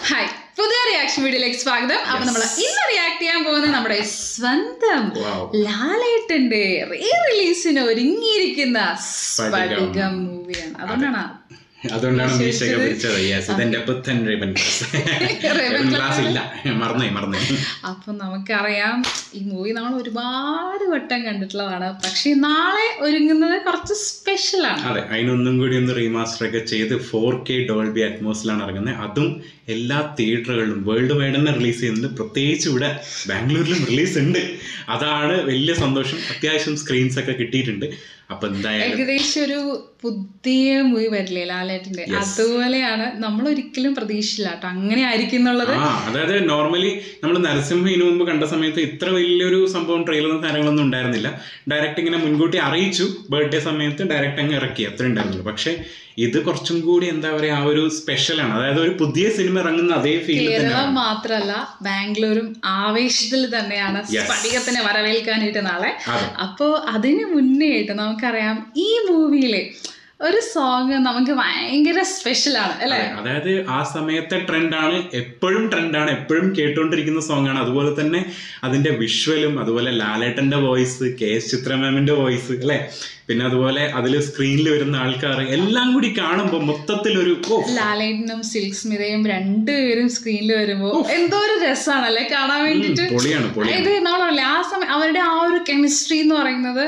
Hi പുതിയ reaction വീഡിയോയിലേക്ക് സ്വാഗതം അപ്പൊ നമ്മൾ ഇന്ന് റിയാക്ട് ചെയ്യാൻ പോകുന്നത് നമ്മുടെ സ്വന്തം Wow. ലാലേട്ടന്റെ റീ റിലീസിന് ഒരുങ്ങിയിരിക്കുന്ന സ്ഫടികം. സ്ഫടികം മൂവിയാണ് അതുകൊണ്ടാണ് അതുകൊണ്ടാണ് മീശയൊക്കെ പിടിച്ചത് യെസ് ഇതെന്റെ പുത്തൻ റിബൻ ക്ലാസ് റിബൻ ക്ലാസ് ഇല്ല മറന്നേ മറന്നേ അപ്പൊ നമുക്കറിയാം ഈ മൂവി നമ്മൾ ഒരുപാട് വട്ടം കണ്ടിട്ടുള്ളതാണ് പക്ഷെ നാളെ ഒരുങ്ങുന്നത് കുറച്ച് സ്പെഷ്യൽ ആണ് അതെ അതിനൊന്നും കൂടി ഒന്ന് റീമാസ്റ്റർ ഒക്കെ ചെയ്ത് ഫോർ കെ ഡോൾബി അറ്റ്മോസിലാണ് ഇറങ്ങുന്നത് അതും എല്ലാ തിയേറ്ററുകളിലും വേൾഡ് വൈഡ് തന്നെ റിലീസ് ചെയ്യുന്നുണ്ട് പ്രത്യേകിച്ച് ഇവിടെ ബാംഗ്ലൂരിലും റിലീസ് ഉണ്ട് അതാണ് വലിയ സന്തോഷം അത്യാവശ്യം സ്ക്രീൻസ് ഒക്കെ കിട്ടിയിട്ടുണ്ട് അപ്പൊ എന്തായാലും ഏകദേശം ഒരു പുതിയ മൂവി വരില്ലേ ലാലേട്ടന്റെ അതുപോലെയാണ് നമ്മൾ ഒരിക്കലും പ്രതീക്ഷിച്ചില്ല കേട്ടോ അങ്ങനെ ആയിരിക്കും എന്നുള്ളത് ആ അതായത് നോർമലി നമ്മൾ നരസിംഹ ഇതിനു മുമ്പ് കണ്ട സമയത്ത് ഇത്ര വലിയൊരു സംഭവം ട്രെയിലറും കാര്യങ്ങളൊന്നും ഉണ്ടായിരുന്നില്ല ഡയറക്റ്റ് ഇങ്ങനെ മുൻകൂട്ടി അറിയിച്ചു ബർത്ത്ഡേ സമയത്ത് ഡയറക്റ്റ് അങ്ങ് ഇറക്കി അത്ര ഉണ്ടായിരുന്നുള്ളൂ പക്ഷെ ഇത് കുറച്ചും കൂടി എന്താ പറയാ ആ ഒരു സ്പെഷ്യലാണ് അതായത് ഒരു പുതിയ സിനിമ ഇറങ്ങുന്ന അതേ ഫീൽ തന്നെ കേരളം മാത്രല്ല ബാംഗ്ലൂരും ആവേശത്തിൽ തന്നെയാണ് സ്ഫടികത്തിനെ വരവേൽക്കാനായിട്ട് നാളെ അതെ അപ്പോ അതിന് മുന്നേ ആയിട്ട് നമുക്കറിയാം ഈ മൂവിയിലെ ഒരു സോങ് നമുക്ക് ഭയങ്കര സ്പെഷ്യൽ ആണ് അല്ലെ അതെ, അതായത് ആ സമയത്തെ ട്രെൻഡാണ് എപ്പോഴും ട്രെൻഡാണ് എപ്പോഴും കേട്ടുകൊണ്ടിരിക്കുന്ന സോങ് ആണ് അതുപോലെ തന്നെ അതിന്റെ വിഷ്വലും അതുപോലെ ലാലേട്ടന്റെ വോയിസ് കെ എസ് ചിത്ര മാമിന്റെ വോയിസ് അല്ലെ പിന്നെ അതുപോലെ അതിൽ സ്ക്രീനിൽ വരുന്ന ആൾക്കാർ എല്ലാം കൂടി കാണുമ്പോൾ മൊത്തത്തിലൊരു ഓ ലാലേട്ടനും സിൽക്ക് സ്മിതയും രണ്ടുപേരും സ്ക്രീനിൽ വരുമ്പോ എന്തോ ഒരു രസമാണല്ലേ കാണാൻ വേണ്ടിട്ട് പൊളിയാണ് പൊളിയാണ് ഇത് നമ്മളല്ലേ ആ സമയം അവരുടെ ആ ഒരു കെമിസ്ട്രി എന്ന് പറയുന്നത്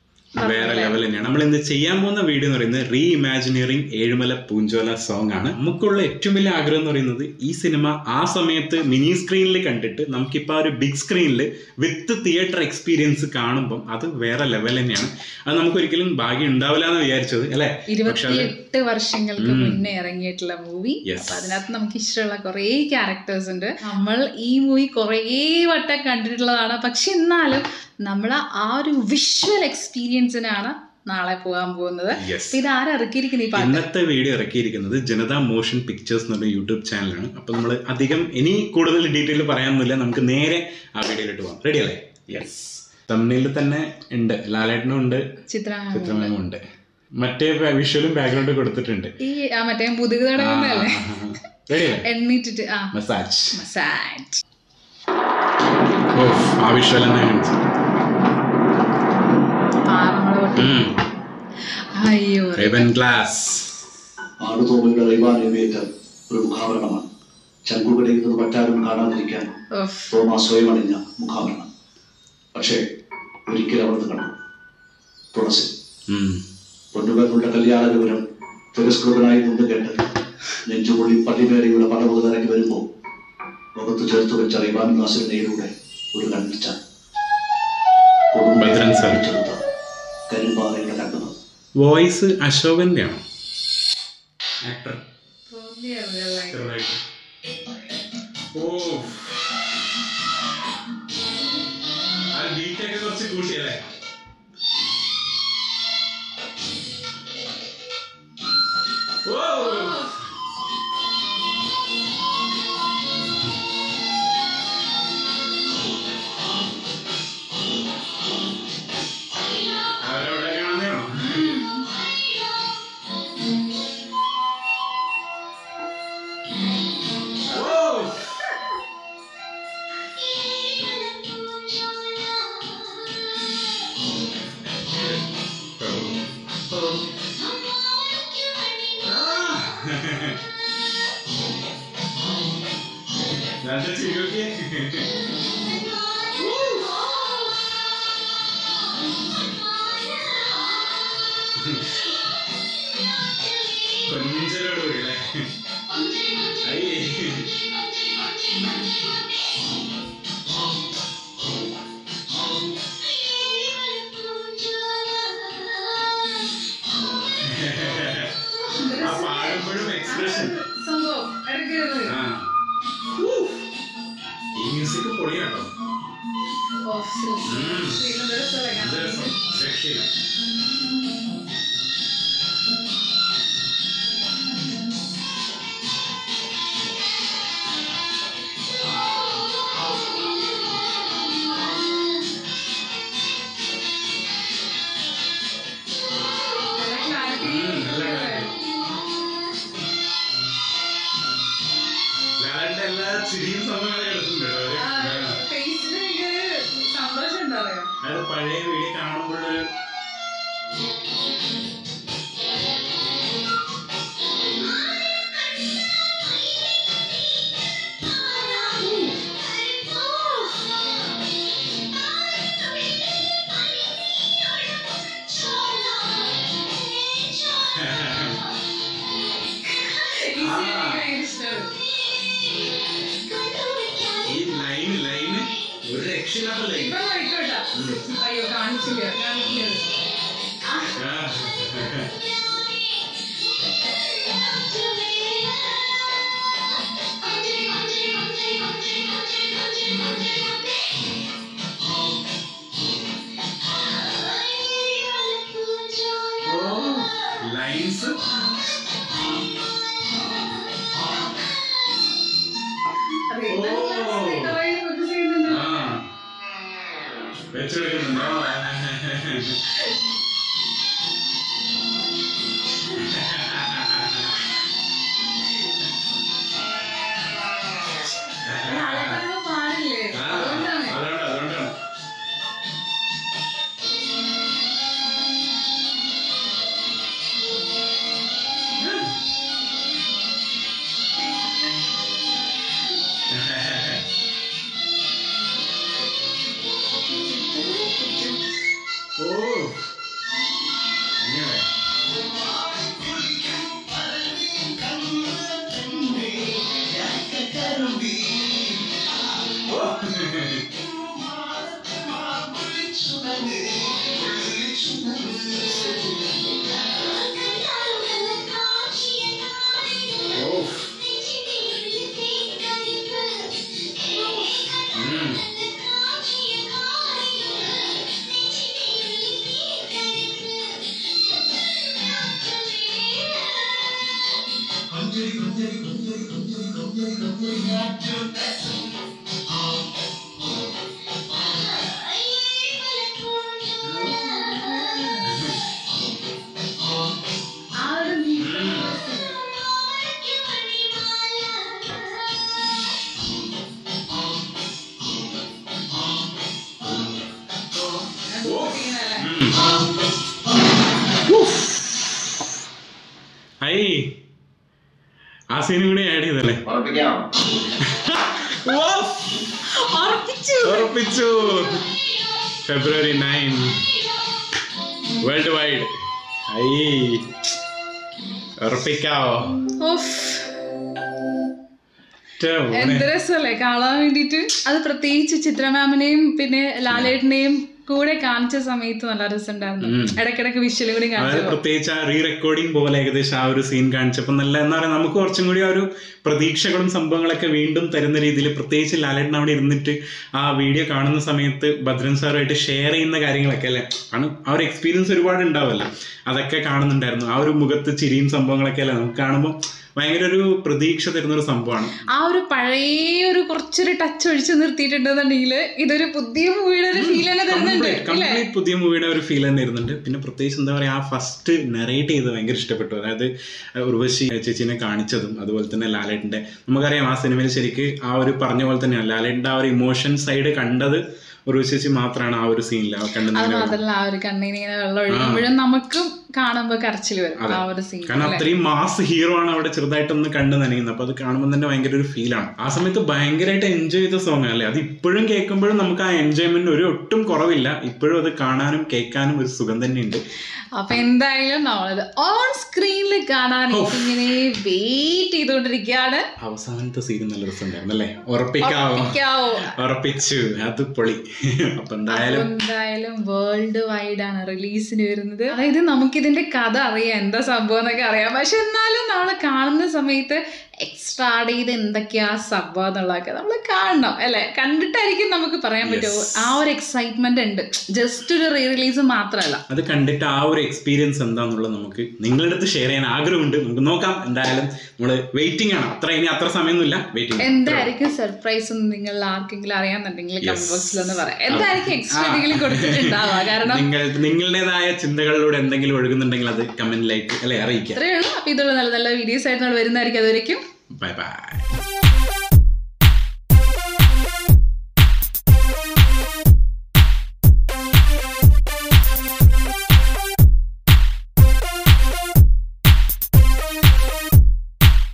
വേറെ ലെവൽ തന്നെയാണ് നമ്മൾ ഇന്ന് ചെയ്യാൻ പോകുന്ന വീഡിയോ എന്ന് പറയുന്നത് reimagineering Ezhumala Poonchola song ആണ് നമുക്കുള്ള ഏറ്റവും വലിയ ആഗ്രഹം എന്ന് പറയുന്നത് ഈ സിനിമ ആ സമയത്ത് മിനി സ്ക്രീനിൽ കണ്ടിട്ട് നമുക്കിപ്പോൾ ആ ഒരു ബിഗ് സ്ക്രീനിൽ വിത്ത് തിയേറ്റർ എക്സ്പീരിയൻസ് കാണുമ്പം അത് വേറെ ലെവൽ തന്നെയാണ് അത് നമുക്ക് ഒരിക്കലും ഭാഗ്യം ഉണ്ടാവില്ല എന്ന് വിചാരിച്ചത് അല്ലേ പക്ഷെ അത് ഇരുപത്തിയെട്ട് വർഷങ്ങൾക്ക് മുന്നേ ഇറങ്ങിയിട്ടുള്ള മൂവി Yes. അപ്പൊ അതിനകത്ത് നമുക്ക് ഇഷ്ടമുള്ള കുറേ ക്യാരക്ടേഴ്സ് ഉണ്ട് നമ്മൾ ഈ മൂവി കുറേ വട്ടം കണ്ടിട്ടുള്ളതാണ് പക്ഷെ എന്നാലും നമ്മൾ ആ ഒരു വിഷ്വൽ എക്സ്പീരിയൻസിനാണ് നാളെ പോകാൻ പോകുന്നത് യെസ് അപ്പൊ ഇത് ആരാ ഇറക്കിയിരിക്കുന്നത് ഈ പാട്ട് ഇന്നത്തെ വീഡിയോ ഇറക്കിയിരിക്കുന്നത് ജനത മോഷൻ പിക്ചേഴ്സ് എന്ന് പറഞ്ഞ യൂട്യൂബ് ചാനലാണ് അപ്പോൾ നമ്മൾ അധികം ഇനി കൂടുതൽ ഡീറ്റെയിൽ പറയാനൊന്നുമില്ല നമുക്ക് നേരെ ആ വീഡിയോയിലോട്ട് പോകാം റെഡി അല്ലേ യെസ് തമിഴിൽ തന്നെ ഉണ്ട് ലാലേട്ടനും ഉണ്ട് ചിത്ര ചിത്രമേനും ഉണ്ട് മറ്റേ വിഷ്വലും ബാക്ക്ഗ്രൗണ്ട് കൊടുത്തിട്ടുണ്ട് ഈ ആ മറ്റേ മുതുക് തടവുന്നല്ലേ റെഡി അല്ലേ എണ്ണീറ്റിട്ട് ആ മസാജ് മസാജ് ഓ ആ വിഷ്വൽ തന്നെ കാണിച്ചു പാറമള പൊട്ടി അയ്യോ റിബൻ ഗ്ലാസ് ആടുതോമയുടെ റൈവാനേവേറ്റ ഒരു മുഖാവരണമാണ് ചങ്കുപിടിക്കുന്നത് മറ്റാരും കാണാതിരിക്കാൻ ഓഫ് തോമ സ്വയം അണിഞ്ഞ മുഖാവരണം പക്ഷേ ഒരിക്കൽ അവിടുന്ന് കണ്ടു തുളസി പൊന്നുകളുടെ കല്യാണ വിവരം തിരസ്കൃതനായി നിന്ന് കേട്ട് നെഞ്ചുപൊള്ളി പള്ളിമേടയുടെ പടവുകൾ ഇറങ്ങി വരുമ്പോൾ മുഖത്ത് ചേർത്ത് വെച്ച റൈവാൻ ദാസിനിലൂടെ ഒരു കണ്ണിച്ച ഭദ്രൻ സാർ. ചെറുത്ത കരിമ്പാറയുടെ കണ്ണുകൾ വോയിസ് അശോകന്റെ ആണോ ആക്ടർ ഓ ആ ബീറ്റൊക്കെ കുറച്ച് കൂട്ടിയല്ലേ അവരവിടെ കാണുന്നതാണോ ഓ നല്ല ചിരിയൊക്കെ കൊഞ്ചലോട് കൂടിയല്ലേ അയ്യേ ആ പാടുമ്പോഴും എക്സ്പ്രഷൻ സംഭവം എടുക്കരുത് ആ ഈ മ്യൂസിക് പൊളിയാട്ടോ ഓഫ് ശ്രീകണ്ഠേശ്വര ഇത് രസം രക്ഷയില്ല ഉം, നല്ല കാര്യം. ലാലേട്ടൻ ചിരിയും സംഭവങ്ങളൊക്കെ എടുത്തിട്ടുണ്ട് അവര്. സന്തോഷം ഉണ്ടാവുക അത് പഴയ വീഡിയോ കാണുമ്പോഴൊരു ഈ ലൈന് ലൈന് ഒരു രക്ഷയില്ലാത്ത ലൈൻ അയ്യോ കാണിച്ചില്ല കാണിക്കില്ല ലൈൻസ് ആ വെച്ചെടുക്കുന്നുണ്ടോ പാടില്ലേ ആ, അതുകൊണ്ടാണ് അതുകൊണ്ട് അതുകൊണ്ടാണ് ഓ ഇങ്ങനെ ഓ ഉം. ആ ഒരു ഐ ആ സീനും കൂടി ആഡ് ചെയ്തല്ലേ ഉറപ്പിക്കാം ഉറപ്പിച്ചു ഉറപ്പിച്ചു ഫെബ്രുവരി നയൻ വേൾഡ് വൈഡ് ഐ ഉറപ്പിക്കാവോ ഓഫ് റ്റേ മോനെ. എന്ത് രസമല്ലേ കാണാൻ വേണ്ടിട്ട് അത് പ്രത്യേകിച്ച് ചിത്ര മാമിനെയും പിന്നെ ലാലേട്ടനെയും കൂടെ കാണിച്ച സമയത്ത് നല്ല രസമുണ്ടായിരുന്നു ഉം. ഇടക്കിടക്ക് വിഷ്വലും കൂടി അതായത് കാണിച്ചു പ്രത്യേകിച്ച് ആ റീ റെക്കോർഡിംഗ് പോലെ ഏകദേശം ആ ഒരു സീൻ കാണിച്ചപ്പോൾ നല്ല എന്താ പറയുക നമുക്ക് കുറച്ചും കൂടി ആ ഒരു പ്രതീക്ഷകളും സംഭവങ്ങളൊക്കെ വീണ്ടും തരുന്ന രീതിയിൽ പ്രത്യേകിച്ച് ലാലേട്ടൻ അവിടെ ഇരുന്നിട്ട് ആ വീഡിയോ കാണുന്ന സമയത്ത് ഭദ്രൻ സാറുമായിട്ട് ഷെയർ ചെയ്യുന്ന കാര്യങ്ങളൊക്കെ അല്ലേ ആണ് ആ ഒരു എക്സ്പീരിയൻസ് ഒരുപാട് ഉണ്ടാവുമല്ലോ അതൊക്കെ കാണുന്നുണ്ടായിരുന്നു ആ ഒരു മുഖത്ത് ചിരിയും സംഭവങ്ങളൊക്കെ അല്ലേ നമുക്ക് കാണുമ്പോൾ ഭയങ്കര ഒരു പ്രതീക്ഷ തരുന്ന ഒരു സംഭവമാണ് ആ ഒരു പഴയ ഒരു കുറച്ചൊരു ടച്ച് ഒഴിച്ചു നിർത്തിയിട്ടുണ്ടെന്നുണ്ടെങ്കിൽ ഇതൊരു പുതിയ മൂവിയുടെ ഒരു ഫീൽ തന്നെ തരുന്നുണ്ട് അല്ലേ കംപ്ലീറ്റ് പുതിയ മൂവിയുടെ ഒരു ഫീൽ തന്നെ ഇരുന്നുണ്ട് പിന്നെ പ്രത്യേകിച്ച് എന്താ പറയുക ആ ഫസ്റ്റ് നെറേറ്റ് ചെയ്ത് ഭയങ്കര ഇഷ്ടപ്പെട്ടു അതായത് അഹ് ഉർവശി ചേച്ചീനെ കാണിച്ചതും അതുപോലെ തന്നെ ലാലേട്ടൻ്റെ നമുക്കറിയാം ആ സിനിമയിൽ ശരിക്ക് ആ ഒരു പറഞ്ഞ പോലെ തന്നെയാണ് ലാലേട്ടൻ്റെ ആ ഒരു ഇമോഷൻ സൈഡ് കണ്ടത് ഉർവശി ചേച്ചി മാത്രമാണ് ആ ഒരു സീനിൽ അത് കണ്ടത് മാത്രല്ല ആ ഒരു കണ്ണീന് ഇങ്ങനെ വെള്ളം ഒഴുകുമ്പോഴും നമുക്കും കാണുമ്പോ കരച്ചിൽ വരും ആ ഒരു സീൻ കാരണം അത്രയും മാസ് ഹീറോ ആണ് അവിടെ ചെറുതായിട്ടൊന്ന് കണ്ടു നനയുന്നത് അപ്പൊ അത് കാണുമ്പോൾ തന്നെ ഭയങ്കര ഒരു ഫീലാണ് ആ സമയത്ത് ഭയങ്കരമായിട്ട് എൻജോയ് ചെയ്ത സോങ് അല്ലേ അത് ഇപ്പോഴും കേൾക്കുമ്പോഴും നമുക്ക് ആ എൻജോയ്മെന്റ് ഒരു ഒട്ടും കുറവില്ല ഇപ്പോഴും അത് കാണാനും കേൾക്കാനും ഒരു സുഖം തന്നെയുണ്ട് അപ്പൊ എന്തായാലും നമ്മളത് ഓൺ സ്ക്രീനിൽ കാണാൻ ഇങ്ങനെ വെയിറ്റ് ചെയ്തുകൊണ്ടിരിക്കുകയാണ് അവസാനത്തെ സീൻ നല്ല രസമുണ്ടായിരുന്നു അല്ലേ ഉറപ്പിക്കാവോ ഉറപ്പിക്കാവോ? ഉറപ്പിച്ചു അത് പൊളി അപ്പൊ എന്തായാലും എന്തായാലും വേൾഡ് വൈഡ് ആണ് റിലീസിന് വരുന്നത് അതായത് നമുക്കിതിന്റെ കഥ അറിയാം എന്താ സംഭവം എന്നൊക്കെ അറിയാം പക്ഷെ എന്നാലും നമ്മൾ കാണുന്ന സമയത്ത് എക്സ്ട്രാ ആഡ് ചെയ്ത് എന്തൊക്കെയാ സംഭവം എന്നുള്ളതൊക്കെ നമ്മൾ കാണണം അല്ലെ കണ്ടിട്ടായിരിക്കും നമുക്ക് പറയാൻ പറ്റുമോ ആ ഒരു എക്സൈറ്റ്മെന്റ് ഉണ്ട് ജസ്റ്റ് ഒരു റീ റിലീസ് മാത്രമല്ല അത് കണ്ടിട്ട് ആ ഒരു എക്സ്പീരിയൻസ് എന്താണെന്നുള്ളത് നമുക്ക് നിങ്ങളുടെ അടുത്ത് ഷെയർ ചെയ്യാൻ ആഗ്രഹമുണ്ട് നമുക്ക് നോക്കാം എന്തായാലും നമ്മൾ വെയിറ്റിംഗ് ആണ് അത്ര ഇനി അത്ര സമയമൊന്നുമില്ല വെയിറ്റിംഗ് എന്തായിരിക്കും സർപ്രൈസ് എന്ന് നിങ്ങൾ ആർക്കെങ്കിലും അറിയാന്നുണ്ടെങ്കിൽ കമന്റ് ബോക്സിൽ ഒന്ന് പറയാം എന്തായിരിക്കും എക്സ്ട്രാ എന്തെങ്കിലും കൊടുത്തിട്ടുണ്ടാവുക കാരണം നിങ്ങൾ നിങ്ങളുടേതായ ചിന്തകളിലൂടെ എന്തെങ്കിലും ഒഴുകുന്നുണ്ടെങ്കിൽ അത് കമന്റിലേക്ക് അല്ലെ അറിയിക്കുക അത്രയേ ഉള്ളൂ അപ്പൊ ഇതുള്ള നല്ല നല്ല വീഡിയോസ് ആയിട്ട് നമ്മൾ വരുന്നതായിരിക്കും അതുവരെയും ബൈ ബൈ